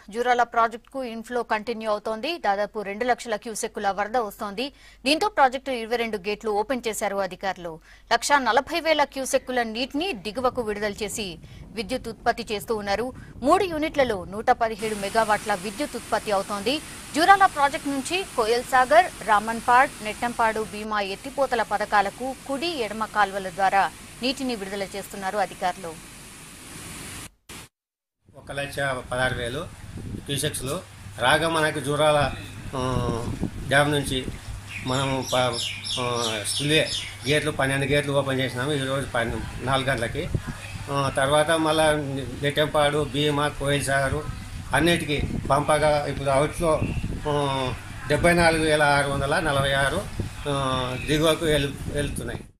జూరాల ప్రాజెక్టుకు inflow continue అవుతోంది దాదాపు రెండు లక్షల క్యూసెక్కుల వరద వస్తోంది దీంతో ప్రాజెక్టు ఇరవై రెండు గేట్లు ఓపెన్ చేశారు అధికారులు లక్షా నలభై వేల క్యూసెక్కుల నీటిని దిగువకు విడుదల చేసి విద్యుత్ ఉత్పత్తి చేస్తూ ఉన్నారు మూడు యూనిట్లలో నూట పదిహేడు మెగావాట్ల విద్యుత్ ఉత్పత్తి అవుతోంది జూరాల ప్రాజెక్టు నుంచి కోయల్ సాగర్ రామన్పాడ్ నెట్టంపాడు భీమా ఎత్తిపోతల పథకాలకు కుడి ఎడమ కాల్వల ద్వారా నీటిని విడుదల చేస్తున్నారు అధికారులు ఒక లక్ష పదహారు వేలు క్యూసెక్స్లు రాగా మనకి జూరాల ఆ, డ్యామ్ నుంచి మనము ప ఆ, స్టిల్లే గేట్లు పన్నెండు గేట్లు ఓపెన్ చేసినాము ఈరోజు పన్నె నాలుగు గంటలకి ఆ, తర్వాత మళ్ళా నెట్టెంపాడు భీమా కోయిల్ సాగరు అన్నిటికీ పంపగా ఇప్పుడు అవుట్లో ఆ, డెబ్బై నాలుగు వేల ఆరు వందల నలభై ఆరు ఆ, దిగువకు వెళ్ వెళ్తున్నాయి